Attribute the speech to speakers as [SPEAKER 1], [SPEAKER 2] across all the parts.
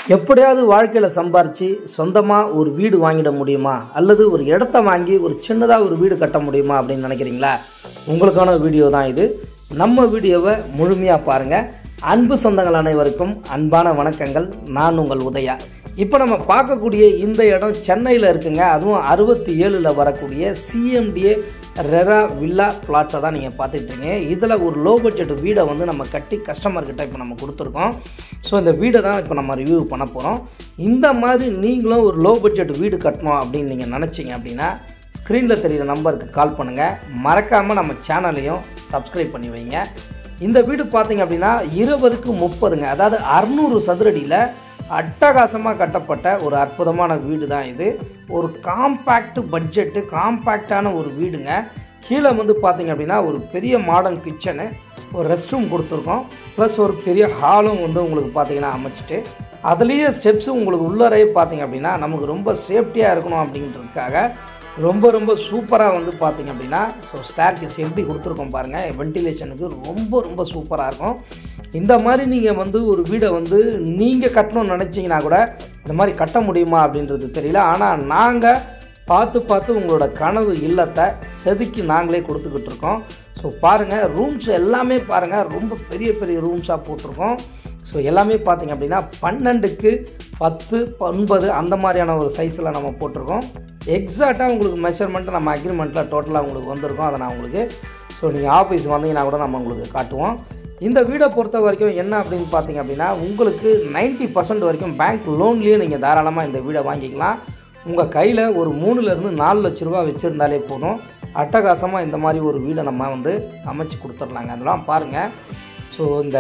[SPEAKER 1] எப்படியாவது வாழ்க்கையில் சம்பாரித்து சொந்தமாக ஒரு வீடு வாங்கிட முடியுமா அல்லது ஒரு இடத்த வாங்கி ஒரு சின்னதாக ஒரு வீடு கட்ட முடியுமா அப்படின்னு நினைக்கிறீங்களா உங்களுக்கான வீடியோ தான் இது நம்ம வீடியோவை முழுமையாக பாருங்கள் அன்பு சொந்தங்கள் அனைவருக்கும் அன்பான வணக்கங்கள் நான் உங்கள் உதயா இப்போ நம்ம பார்க்கக்கூடிய இந்த இடம் சென்னையில் இருக்குங்க அதுவும் அறுபத்தி ஏழில் வரக்கூடிய சிஎம்டிஏ ரெரா வில்லா பிளாட்ஸை தான் நீங்கள் பார்த்துட்ருங்க இதில் ஒரு லோ பட்ஜெட் வீடை வந்து நம்ம கட்டி கஸ்டமர்கிட்ட இப்போ நம்ம கொடுத்துருக்கோம் ஸோ இந்த வீடை தான் இப்போ நம்ம ரிவ்யூ பண்ண போகிறோம் இந்த மாதிரி நீங்களும் ஒரு லோ பட்ஜெட் வீடு கட்டணும் அப்படின்னு நீங்கள் நினச்சிங்க அப்படின்னா ஸ்க்ரீனில் தெரிகிற நம்பருக்கு கால் பண்ணுங்கள் மறக்காமல் நம்ம சேனலையும் சப்ஸ்கிரைப் பண்ணி வைங்க இந்த வீடு பார்த்தீங்க அப்படின்னா இருபதுக்கு முப்பதுங்க அதாவது அறுநூறு சதுரடியில் அட்டகாசமாக கட்டப்பட்ட ஒரு அற்புதமான வீடு தான் இது ஒரு காம்பேக்ட் பட்ஜெட்டு காம்பேக்டான ஒரு வீடுங்க கீழே வந்து பார்த்தீங்க அப்படின்னா ஒரு பெரிய மாடர்ன் கிச்சனு ஒரு ரெஸ்ட் ரூம் கொடுத்துருக்கோம் ப்ளஸ் ஒரு பெரிய ஹாலும் வந்து உங்களுக்கு பார்த்தீங்கன்னா அமைச்சிட்டு அதுலேயே ஸ்டெப்ஸும் உங்களுக்கு உள்ளறையே பார்த்தீங்க அப்படின்னா நமக்கு ரொம்ப சேஃப்டியாக இருக்கணும் அப்படின்றதுக்காக ரொம்ப ரொம்ப சூப்பராக வந்து பார்த்தீங்க அப்படின்னா ஸோ ஸ்டேர்கேஸ் எப்படி கொடுத்துருக்கோம் பாருங்கள் வென்டிலேஷனுக்கு ரொம்ப ரொம்ப சூப்பராக இருக்கும் இந்த மாதிரி நீங்கள் வந்து ஒரு வீடை வந்து நீங்கள் கட்டணும்னு நினச்சிங்கன்னா கூட இந்த மாதிரி கட்ட முடியுமா அப்படின்றது தெரியல ஆனால் நாங்கள் பார்த்து பார்த்து உங்களோட கனவு இல்லத்தை செதுக்கி நாங்களே கொடுத்துக்கிட்டு இருக்கோம் ஸோ பாருங்கள் ரூம்ஸ் எல்லாமே பாருங்கள் ரொம்ப பெரிய பெரிய ரூம்ஸாக போட்டிருக்கோம் ஸோ எல்லாமே பார்த்தீங்க அப்படின்னா பன்னெண்டுக்கு பத்து ஒன்பது அந்த மாதிரியான ஒரு சைஸில் நம்ம போட்டிருக்கோம் எக்ஸாக்டாக உங்களுக்கு மெஷர்மெண்ட்டு நம்ம அக்ரிமெண்ட்டில் டோட்டலாக உங்களுக்கு வந்திருக்கோம் அதை நான் உங்களுக்கு ஸோ நீங்கள் ஆஃபீஸ் வந்தீங்கன்னா கூட நம்ம உங்களுக்கு காட்டுவோம் இந்த வீடை பொறுத்த வரைக்கும் என்ன அப்படின்னு பார்த்தீங்க அப்படின்னா உங்களுக்கு நைன்ட்டி பர்சன்ட் வரைக்கும் பேங்க் லோன்லேயே நீங்கள் தாராளமாக இந்த வீடை வாங்கிக்கலாம் உங்கள் கையில் ஒரு மூணுலேருந்து நாலு லட்ச ரூபா வச்சுருந்தாலே போதும் அட்டகாசமாக இந்த மாதிரி ஒரு வீடை நம்ம வந்து அமைச்சு கொடுத்துர்லாங்க அதெல்லாம் பாருங்கள் ஸோ இந்த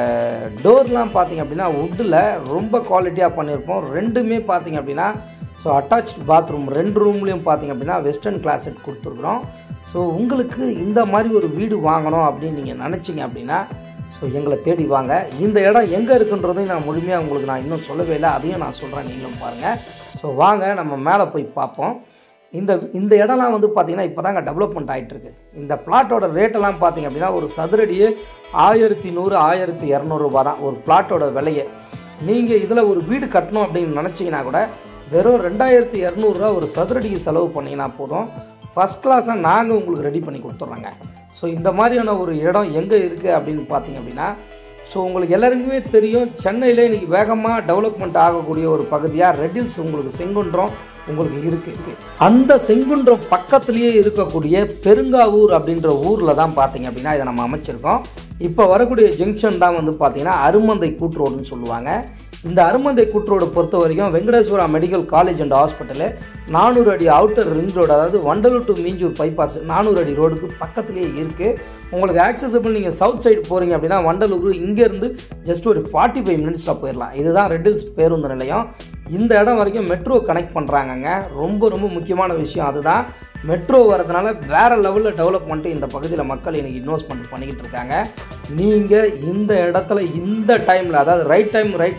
[SPEAKER 1] டோர்லாம் பார்த்தீங்க அப்படின்னா வுட்டில் ரொம்ப குவாலிட்டியாக பண்ணியிருப்போம் ரெண்டுமே பார்த்தீங்க அப்படின்னா ஸோ அட்டாச் பாத்ரூம் ரெண்டு ரூம்லேயும் பார்த்தீங்க அப்படின்னா வெஸ்டர்ன் கிளாசெட் கொடுத்துருக்குறோம் ஸோ உங்களுக்கு இந்த மாதிரி ஒரு வீடு வாங்கணும் அப்படின்னு நீங்கள் நினச்சிங்க அப்படின்னா ஸோ எங்களை தேடி வாங்க இந்த இடம் எங்கே இருக்குன்றதையும் நான் முழுமையாக உங்களுக்கு நான் இன்னும் சொல்லவே இல்லை அதையும் நான் சொல்கிறேன் நீங்களும் பாருங்கள் ஸோ வாங்க நம்ம மேலே போய் பார்ப்போம் இந்த இந்த இடம்லாம் வந்து பார்த்திங்கன்னா இப்போ தாங்க டெவலப்மெண்ட் ஆகிட்டுருக்கு இந்த பிளாட்டோட ரேட்டெல்லாம் பார்த்திங்க அப்படின்னா ஒரு சதுரடியே ஆயிரத்தி நூறு ஆயிரத்தி இரநூறுபா தான் ஒரு பிளாட்டோட விலையை நீங்கள் இதில் ஒரு வீடு கட்டணும் அப்படின்னு நினச்சிங்கன்னா கூட வெறும் ரெண்டாயிரத்தி இரநூறுவா ஒரு சதுரடிக்கு செலவு பண்ணிங்கன்னா போதும் ஃபஸ்ட் கிளாஸாக நாங்கள் உங்களுக்கு ரெடி பண்ணி கொடுத்துட்றோங்க ஸோ இந்த மாதிரியான ஒரு இடம் எங்கே இருக்குது அப்படின்னு பார்த்தீங்க அப்படின்னா ஸோ உங்களுக்கு எல்லாருக்குமே தெரியும் சென்னையில் இன்றைக்கி வேகமாக டெவலப்மெண்ட் ஆகக்கூடிய ஒரு பகுதியாக ரெட்டில்ஸ் உங்களுக்கு செங்குன்றம் உங்களுக்கு இருக்குது அந்த செங்குன்றம் பக்கத்துலேயே இருக்கக்கூடிய பெருங்காவூர் அப்படின்ற ஊரில் தான் பார்த்தீங்க அப்படின்னா இதை நம்ம அமைச்சிருக்கோம் இப்போ வரக்கூடிய ஜங்ஷன் தான் வந்து பார்த்தீங்கன்னா அருமந்தை கூட்டுரோடுன்னு சொல்லுவாங்க இந்த அருமந்தை கூட்டுரோடு பொறுத்த வரைக்கும் Venkateswara medical college and hospital நானூறு அடி அவுட்டர் ரிங் ரோடு அதாவது வண்டலூர் டு மீஞ்சூர் பைபாஸ் நானூறு அடி ரோடுக்கு பக்கத்துலேயே இருக்குது உங்களுக்கு ஆக்சசபிள் நீங்கள் சவுத் சைடு போகிறீங்க அப்படின்னா வண்டலூர் இங்கேருந்து ஜஸ்ட் ஒரு ஃபார்ட்டி ஃபைவ் மினிட்ஸில் போயிடலாம் இதுதான் ரெட்டில்ஸ் பேருந்து நிலையம் இந்த இடம் வரைக்கும் மெட்ரோ கனெக்ட் பண்ணுறாங்கங்க ரொம்ப ரொம்ப முக்கியமான விஷயம் அதுதான் மெட்ரோ வரதுனால வேறு லெவலில் டெவலப்மெண்ட்டு இந்த பகுதியில் மக்கள் இன்றைக்கி இன்வெஸ்ட்மெண்ட் பண்ணிக்கிட்டு இருக்காங்க நீங்கள் இந்த இடத்துல இந்த டைமில் அதாவது ரைட் டைம் ரைட்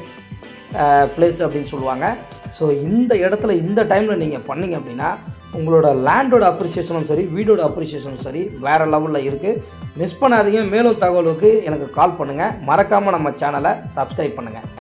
[SPEAKER 1] பிளேஸ் அப்படின்னு சொல்லுவாங்க ஸோ இந்த இடத்துல இந்த டைமில் நீங்கள் பண்ணிங்க அப்படின்னா உங்களோட லேண்டோட அப்ரிசியேஷனும் சரி வீடோட அப்ரிசியேஷனும் சரி வேறு லெவலில் இருக்குது மிஸ் பண்ணாதீங்க மேலும் தகவலுக்கு எனக்கு கால் பண்ணுங்கள் மறக்காமல் நம்ம சேனலை சப்ஸ்கிரைப் பண்ணுங்கள்